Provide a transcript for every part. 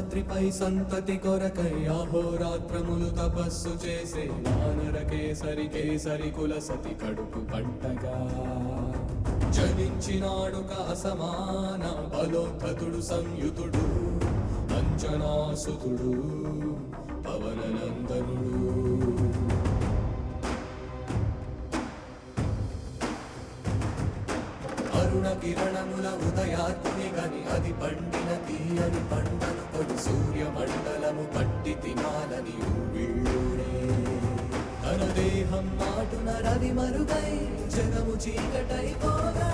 శేషాద్రిపై సంతతి కొరకై అహోరాత్రములు తపస్సు చేసే వానర కేసరి కేసరి కుల సతి కడుపు పంటగా జనించినాడుక అసమాన బలోద్ధతుడు సంయుతుడు అంజనాసుతుడు పవననందనుడు అరుణ కిరణముల ఉదయాత్మి గని అది పండిన తీయని పంటను కొడు సూర్య మండలము పట్టి తినాలని ఊళ్ళూరే తన దేహం మాటున రవి మరుగై జగము చీకటైపోగా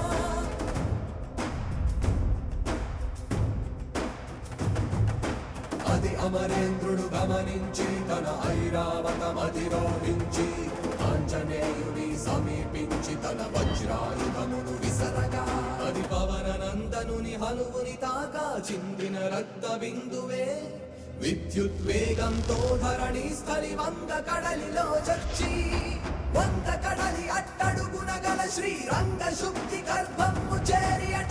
అది అమరేంద్రుడు గమనించి తన ఐరావతమధిరోహించి ఆంజనేయుని సమీపించి తన వజ్రాయుధమును విసరగా అది పవననందనుని హనువుని తాకా చిందిన రక్త బిందువే విద్యుద్వేగంతో ధరణి స్థలి వంద కడలిలో చచ్చి వంద కడలి అట్టడుగున గల శ్రీరంగ శుద్ధి గర్భము చేరియట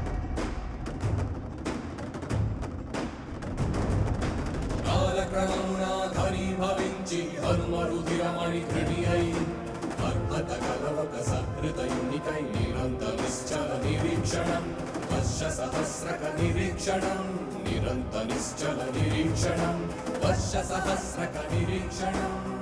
కాలక్రమమున ఘనీభవించి హనుమరుధిరమణి ధృడి అయి అర్హత గల ఒక సహృదయునికై నిరంత నిశ్చల నిరీక్షణం వర్ష సహస్రక నిరీక్షణం నిరంత నిశ్చల నిరీక్షణం వర్ష సహస్రక నిరీక్షణం